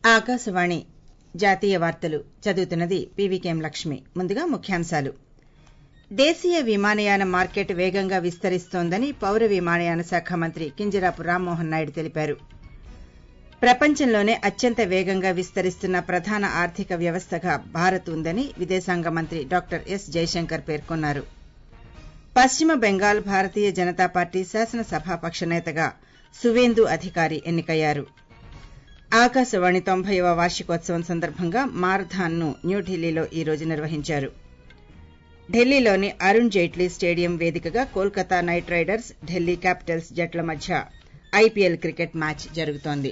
ఆకాశవాణి జాతీయ వార్తలు చదువుతున్నది పీవీకేఎం లక్ష్మి ముందుగా ముఖ్యాంశాలు దేశీయ విమానయాన మార్కెట్ వేగంగా విస్తరిస్తోందని పౌర విమానయాన శాఖ మంత్రి కింజరాపు రామ్మోహన్ నాయుడు తెలిపారు ప్రపంచంలోనే అత్యంత వేగంగా విస్తరిస్తున్న ప్రధాన ఆర్థిక వ్యవస్థగా భారత్ ఉందని విదేశాంగ మంత్రి డాక్టర్ ఎస్ జైశంకర్ పేర్కొన్నారు పశ్చిమ బెంగాల్ భారతీయ జనతా పార్టీ శాసనసభాపక్ష నేతగా సువేందు అధికారి ఎన్నికయ్యారు ఆకాశవాణి తొంభైవ వార్షికోత్సవం సందర్భంగా మారథాన్ను న్యూఢిల్లీలో ఈ రోజు నిర్వహించారు ఢిల్లీలోని అరుణ్ జైట్లీ స్టేడియం వేదికగా Kolkata Knight Riders Delhi Capitals జట్ల మధ్య ఐపీఎల్ క్రికెట్ మ్యాచ్ జరుగుతోంది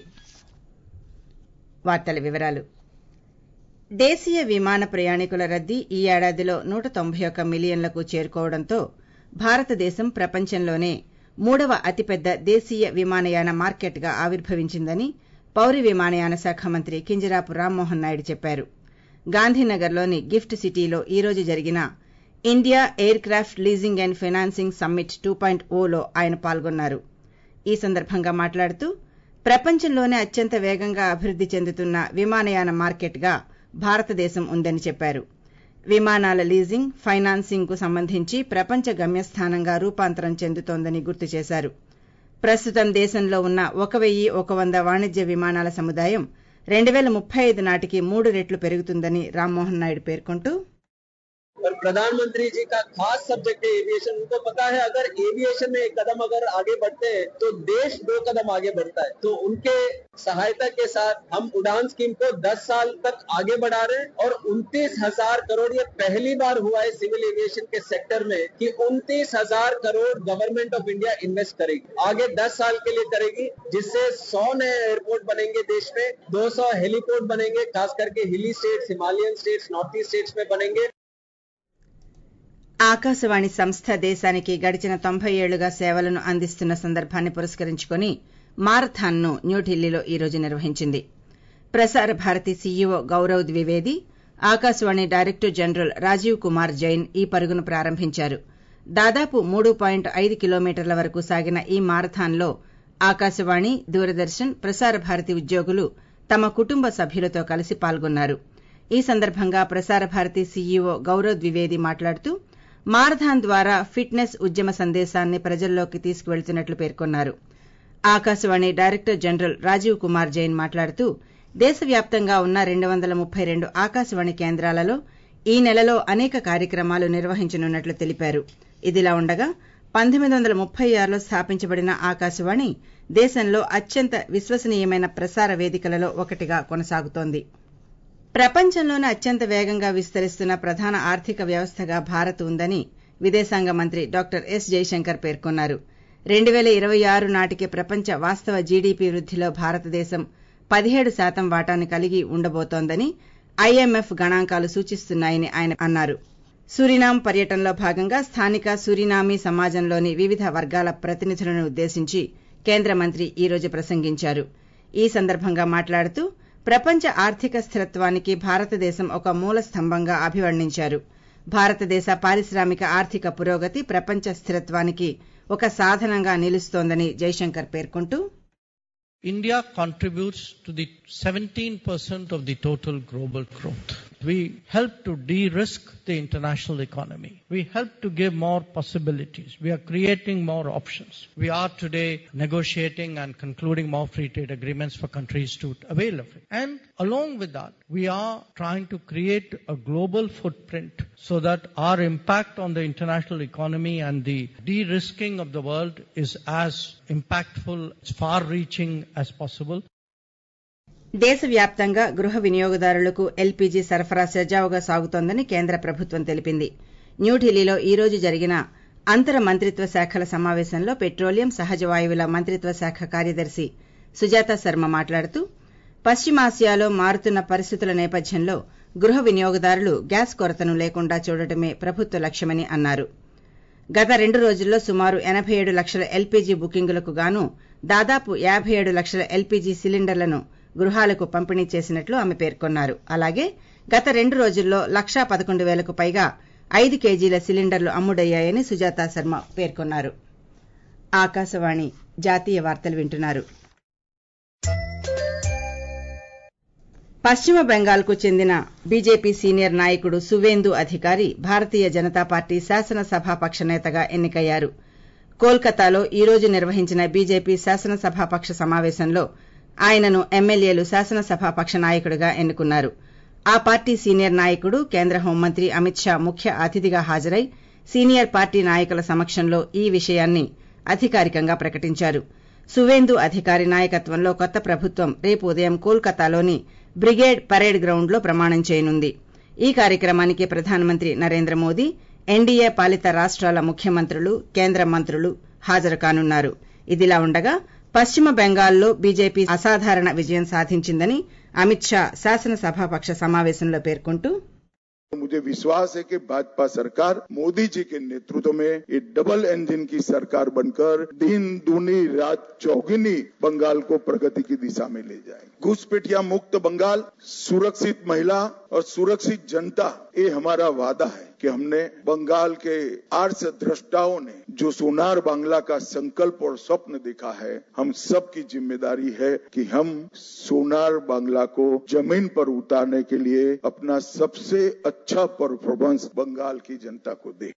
వార్తల వివరాలు దేశీయ విమాన ప్రయాణికుల రద్దీ ఈ ఏడాదిలో నూట తొంభై ఒక్క మిలియన్లకు చేరుకోవడంతో భారతదేశం ప్రపంచంలోనే మూడవ అతిపెద్ద దేశీయ విమానయాన మార్కెట్గా ఆవిర్భవించిందని పౌర విమానయాన శాఖ మంత్రి కింజరాపు రామ్మోహన్ నాయుడు చెప్పారు గాంధీనగర్లోని గిఫ్ట్ సిటీలో ఈ రోజు జరిగిన India aircraft leasing and financing summit two point ఓలో ఆయన పాల్గొన్నారు ఈ సందర్భంగా మాట్లాడుతూ ప్రపంచంలోనే అత్యంత వేగంగా అభివృద్ది చెందుతున్న విమానయాన మార్కెట్గా భారతదేశం ఉందని చెప్పారు విమానాల లీజింగ్ ఫైనాన్సింగ్ కు సంబంధించి ప్రపంచ గమ్యస్థానంగా రూపాంతరం చెందుతోందని గుర్తు చేశారు ప్రస్తుతం దేశంలో ఉన్న ఒక వెయ్యి ఒక వంద వాణిజ్య విమానాల సముదాయం రెండు వేల ముప్పై ఐదు నాటికి మూడు రెట్లు పెరుగుతుందని రామ్మోహన్ నాయుడు పేర్కొంటూ और प्रधानमंत्री जी का खास सब्जेक्ट है एविएशन उनको पता है अगर एविएशन में एक कदम अगर आगे बढ़ते हैं तो देश दो कदम आगे बढ़ता है तो उनके सहायता के साथ हम उड़ान स्कीम को 10 साल तक आगे बढ़ा रहे हैं और उनतीस हजार करोड़ ये पहली बार हुआ है सिविल एविएशन के सेक्टर में कि उनतीस हजार crore government of India invest करेगी आगे 10 साल के लिए करेगी जिससे 100 नए एयरपोर्ट बनेंगे देश में 200 हेलीपोर्ट बनेंगे खास करके hilly states Himalayan states north east states में बनेंगे ఆకాశవాణి సంస్థ దేశానికి గడిచిన తొంభై ఏళ్లుగా సేవలను అందిస్తున్న సందర్భాన్ని పురస్కరించుకుని మారథాన్ను న్యూఢిల్లీలో ఈ రోజు నిర్వహించింది Prasar Bharati CEO Gaurav Dwivedi Akashvani director general Rajeev Kumar Jain ఈ పరుగును ప్రారంభించారు దాదాపు మూడు పాయింట్ ఐదు కిలోమీటర్ల వరకు సాగిన ఈ మారథాన్లో ఆకాశవాణి దూరదర్శన్ ప్రసార భారతి ఉద్యోగులు తమ కుటుంబ సభ్యులతో కలిసి పాల్గొన్నారు ఈ సందర్భంగా ప్రసార భారతి సీఈఓ గౌరవ్ ద్వివేది మాట్లాడుతూ మారథాన్ ద్వారా ఫిట్నెస్ ఉద్యమ సందేశాన్ని ప్రజల్లోకి తీసుకువెళ్తున్నట్లు పేర్కొన్నారు ఆకాశవాణి డైరెక్టర్ జనరల్ రాజీవ్ కుమార్ జైన్ మాట్లాడుతూ దేశవ్యాప్తంగా ఉన్న రెండు వందల ముప్పై రెండు ఆకాశవాణి కేంద్రాలలో ఈ నెలలో అనేక కార్యక్రమాలు నిర్వహించనున్నట్లు తెలిపారు ఇదిలా ఉండగా పంతొమ్మిది వందల ముప్పై ఆరులో స్థాపించబడిన ఆకాశవాణి దేశంలో అత్యంత విశ్వసనీయమైన ప్రసార వేదికలలో ఒకటిగా కొనసాగుతోంది ప్రపంచంలోనే అత్యంత వేగంగా విస్తరిస్తున్న ప్రధాన ఆర్థిక వ్యవస్థగా భారత్ ఉందని విదేశాంగ మంత్రి డాక్టర్ ఎస్ జైశంకర్ పేర్కొన్నారు రెండు పేల ఇరవై ఆరు నాటికి ప్రపంచ వాస్తవ జీడీపీ వృద్దిలో భారతదేశం పదిహేడు శాతం వాటాను కలిగి ఉండబోతోందని ఐఎంఎఫ్ గణాంకాలు సూచిస్తున్నాయని ఆయన అన్నారు సూరినామ్ పర్యటనలో భాగంగా స్థానిక సూరినామీ సమాజంలోని వివిధ వర్గాల ప్రతినిధులను ఉద్దేశించి కేంద్ర మంత్రి ఈ రోజు ప్రసంగించారు ఈ సందర్భంగా మాట్లాడుతూ ప్రపంచ ఆర్థిక స్థిరత్వానికి భారతదేశం ఒక మూల స్తంభంగా అభివర్ణించారు భారతదేశ పారిశ్రామిక ఆర్థిక పురోగతి ప్రపంచ స్థిరత్వానికి ఒక సాధనంగా నిలుస్తోందని జైశంకర్ పేర్కొంటూ India contributes to the 17% of the total global growth. We help to de-risk the international economy. We help to give more possibilities. We are creating more options. We are today negotiating and concluding more free trade agreements for countries to avail of it. And along with that, we are trying to create a global footprint so that our impact on the international economy and the de-risking of the world is as impactful, as far-reaching as possible. దేశవ్యాప్తంగా గృహ వినియోగదారులకు LPG సరఫరా సజావుగా సాగుతోందని కేంద్ర ప్రభుత్వం తెలిపింది న్యూఢిల్లీలో ఈ రోజు జరిగిన అంతర మంత్రిత్వ శాఖల సమావేశంలో పెట్రోలియం సహజ వాయువుల మంత్రిత్వ శాఖ కార్యదర్శి సుజాత శర్మ మాట్లాడుతూ పశ్చిమాసియాలో మారుతున్న పరిస్థితుల నేపథ్యంలో గృహ వినియోగదారులు గ్యాస్ కొరతను లేకుండా చూడటమే ప్రభుత్వ లక్ష్యమని అన్నారు గత రెండు రోజుల్లో సుమారు ఎనబై ఏడు లక్షల ఎల్పీజీ బుకింగులకు గాను దాదాపు యాబై ఏడు లక్షల ఎల్పీజీ సిలిండర్లను గృహాలకు పంపిణీ చేసినట్లు ఆమె పేర్కొన్నారు అలాగే గత రెండు రోజుల్లో లక్షా పదకొండు వేలకు పైగా ఐదు కేజీల సిలిండర్లు అమ్ముడయ్యాయని సుజాత శర్మ పేర్కొన్నారు ఆకాశవాణి జాతీయ వార్తలు వింటున్నారు పశ్చిమ బెంగాల్కు చెందిన బీజేపీ సీనియర్ నాయకుడు సువేందు అధికారి భారతీయ జనతా పార్టీ శాసనసభాపక్ష నేతగా ఎన్నికయ్యారు కోల్కతాలో ఈ రోజు నిర్వహించిన బీజేపీ శాసనసభాపక్ష సమావేశంలో ఆయనను ఎమ్మెల్యేలు శాసనసభాపక్ష నాయకుడిగా ఎన్నుకున్నారు ఆ పార్టీ సీనియర్ నాయకుడు కేంద్ర హోంమంత్రి అమిత్ షా ముఖ్య అతిథిగా హాజరై సీనియర్ పార్టీ నాయకుల సమక్షంలో ఈ విషయాన్ని అధికారికంగా ప్రకటించారు సువేందు అధికారి నాయకత్వంలో కొత్త ప్రభుత్వం రేపు ఉదయం కోల్కతాలోని బ్రిగేడ్ పరేడ్ గ్రౌండ్లో ప్రమాణం చేయనుంది ఈ కార్యక్రమానికి ప్రధానమంత్రి నరేంద్ర మోదీ ఎన్డీఏ పాలిత రాష్టాల ముఖ్యమంత్రులు కేంద్ర మంత్రులు హాజరు కానున్నారు ఇదిలా ఉండగా పశ్చిమ బెంగాల్లో బీజేపీ అసాధారణ విజయం సాధించిందని అమిత్ షా శాసనసభాపక్ష సమావేశంలో పేర్కొంటూ मुझे विश्वास है कि भाजपा सरकार मोदी जी के नेतृत्व में ये डबल इंजन की सरकार बनकर दिन दूनी रात चौगुनी बंगाल को प्रगति की दिशा में ले जाएगी घुसपैठिया मुक्त बंगाल सुरक्षित महिला और सुरक्षित जनता ये हमारा वादा है कि हमने बंगाल के आर्स दृष्टाओं ने जो सोनार बांग्ला का संकल्प और स्वप्न देखा है हम सब की जिम्मेदारी है कि हम सोनार बांग्ला को जमीन पर उतारने के लिए अपना सबसे अच्छा परफॉर्मेंस बंगाल की जनता को दे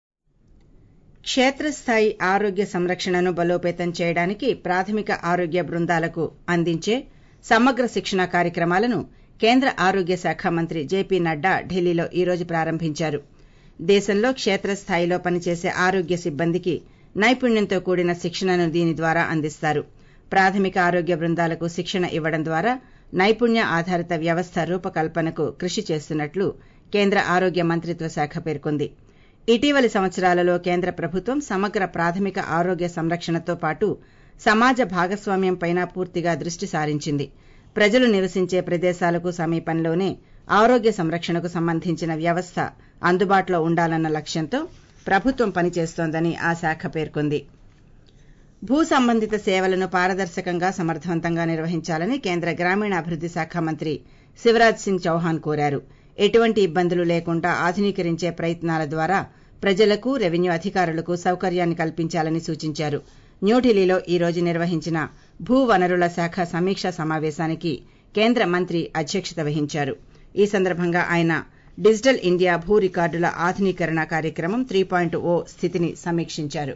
క్షేత్రస్థాయి ఆరోగ్య సంరక్షణను బలోపేతం చేయడానికి ప్రాథమిక ఆరోగ్య బృందాలకు అందించే సమగ్ర శిక్షణ కార్యక్రమాలను కేంద్ర ఆరోగ్య శాఖ మంత్రి జేపీ నడ్డా ఢిల్లీలో ఈ రోజు ప్రారంభించారు దేశంలో క్షేత్రస్థాయిలో పనిచేసే ఆరోగ్య సిబ్బందికి నైపుణ్యంతో కూడిన శిక్షణను దీని ద్వారా అందిస్తారు ప్రాథమిక ఆరోగ్య బృందాలకు శిక్షణ ఇవ్వడం ద్వారా నైపుణ్య ఆధారిత వ్యవస్థ రూపకల్పనకు కృషి చేస్తున్నట్లు కేంద్ర ఆరోగ్య మంత్రిత్వ శాఖ పేర్కొంది ఇటీవలి సంవత్సరాలలో కేంద్ర ప్రభుత్వం సమగ్ర ప్రాథమిక ఆరోగ్య సంరక్షణతో పాటు సమాజ భాగస్వామ్యంపైన పూర్తిగా దృష్టి సారించింది ప్రజలు నివసించే ప్రదేశాలకు సమీపంలోనే ఆరోగ్య సంరక్షణకు సంబంధించిన వ్యవస్థ అందుబాటులో ఉండాలన్న లక్ష్యంతో ప్రభుత్వం పనిచేస్తోందని ఆ శాఖ పేర్కొంది భూ సంబంధిత సేవలను పారదర్శకంగా సమర్థవంతంగా నిర్వహించాలని కేంద్ర గ్రామీణాభివృద్ది శాఖ మంత్రి శివరాజ్ సింగ్ చౌహాన్ కోరారు ఎటువంటి ఇబ్బందులు లేకుండా ఆధునీకరించే ప్రయత్నాల ద్వారా ప్రజలకు రెవెన్యూ అధికారులకు సౌకర్యాన్ని కల్పించాలని సూచించారు న్యూఢిల్లీలో ఈ రోజు నిర్వహించిన భూ వనరుల శాఖ సమీక్షా సమావేశానికి కేంద్ర మంత్రి అధ్యక్షత వహించారు ఈ సందర్భంగా ఆయన డిజిటల్ ఇండియా భూ రికార్డుల ఆధునీకరణ కార్యక్రమం త్రీ పాయింట్ ఓ స్థితిని సమీక్షించారు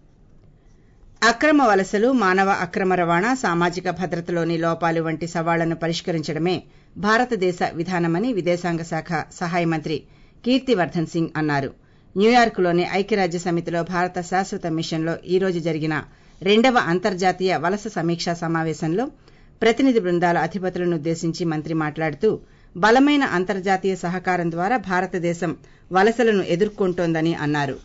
అక్రమ వలసలు మానవ అక్రమ రవాణా సామాజిక భద్రతలోని లోపాలు వంటి సవాళ్లను పరిష్కరించడమే భారతదేశ విధానమని విదేశాంగ శాఖ సహాయ మంత్రి కీర్తివర్దన్ సింగ్ అన్నారు న్యూయార్క్లోని ఐక్యరాజ్య సమితిలో భారత శాశ్వత మిషన్లో ఈ రోజు జరిగిన రెండవ అంతర్జాతీయ వలస సమీక్షా సమావేశంలో ప్రతినిధి బృందాల అధిపతులనుద్దేశించి మంత్రి మాట్లాడుతూ బలమైన అంతర్జాతీయ సహకారం ద్వారా భారతదేశం వలసలను ఎదుర్కొంటోందని అన్నారు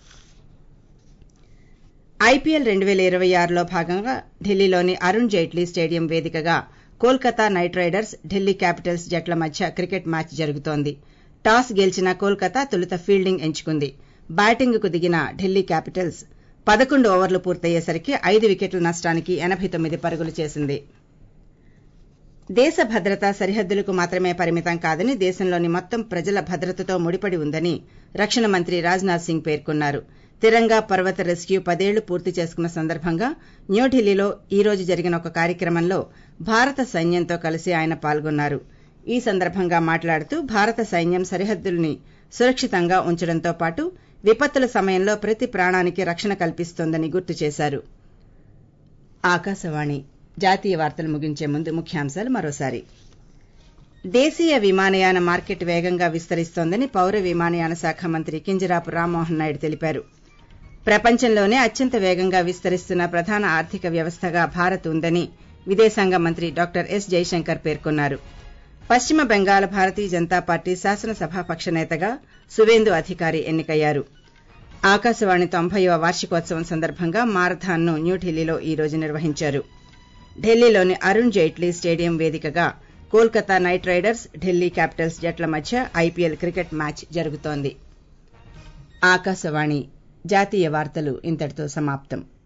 ఐపీఎల్ రెండు వేల ఇరవై ఆరులో భాగంగా ఢిల్లీలోని అరుణ్ జైట్లీ స్టేడియం వేదికగా Kolkata Knight Riders Delhi Capitals జట్ల మధ్య క్రికెట్ మ్యాచ్ జరుగుతోంది టాస్ గెలిచిన కోల్కతా తొలుత ఫీల్డింగ్ ఎంచుకుంది బ్యాటింగ్కు దిగిన ఢిల్లీ క్యాపిటల్స్ పదకొండు ఓవర్లు పూర్తయ్యేసరికి ఐదు వికెట్ల నష్టానికి ఎనబై తొమ్మిది పరుగులు చేసింది దేశ భద్రత సరిహద్దులకు మాత్రమే పరిమితం కాదని దేశంలోని మొత్తం ప్రజల భద్రతతో ముడిపడి ఉందని రక్షణ మంత్రి రాజ్నాథ్ సింగ్ పేర్కొన్నారు తిరంగా పర్వత రెస్క్యూ పదేళ్లు పూర్తి చేసుకున్న సందర్భంగా న్యూఢిల్లీలో ఈ రోజు జరిగిన ఒక కార్యక్రమంలో భారత సైన్యంతో కలిసి ఆయన పాల్గొన్నారు ఈ సందర్భంగా మాట్లాడుతూ భారత సైన్యం సరిహద్దుల్ని సురక్షితంగా ఉంచడంతో పాటు విపత్తుల సమయంలో ప్రతి ప్రాణానికి రక్షణ కల్పిస్తోందని గుర్తు చేశారు ఆకాశవాణి జాతీయ వార్తలు ముగించే ముందు ముఖ్యాంశాలు మరోసారి దేశీయ విమానయాన మార్కెట్ వేగంగా విస్తరిస్తోందని పౌర విమానయాన శాఖ మంత్రి కింజరాపు రామ్మోహన్ నాయుడు తెలిపారు ప్రపంచంలోనే అత్యంత వేగంగా విస్తరిస్తున్న ప్రధాన ఆర్థిక వ్యవస్థగా భారత్ ఉందని విదేశాంగ మంత్రి డాక్టర్ ఎస్ జైశంకర్ పేర్కొన్నారు పశ్చిమ బెంగాల్ భారతీయ జనతా పార్టీ శాసనసభాపక్ష నేతగా సువేందు అధికారి ఎన్నికయ్యారు ఆకాశవాణి తొంభైవ వార్షికోత్సవం సందర్భంగా మారథాన్ను న్యూఢిల్లీలో ఈ రోజు నిర్వహించారు ఢిల్లీలోని అరుణ్ జైట్లీ స్టేడియం వేదికగా Kolkata Knight Riders Delhi Capitals జట్ల మధ్య ఐపీఎల్ క్రికెట్ మ్యాచ్ జరుగుతోంది ఆకాశవాణి జాతీయ వార్తలు ఇంతటితో సమాప్తం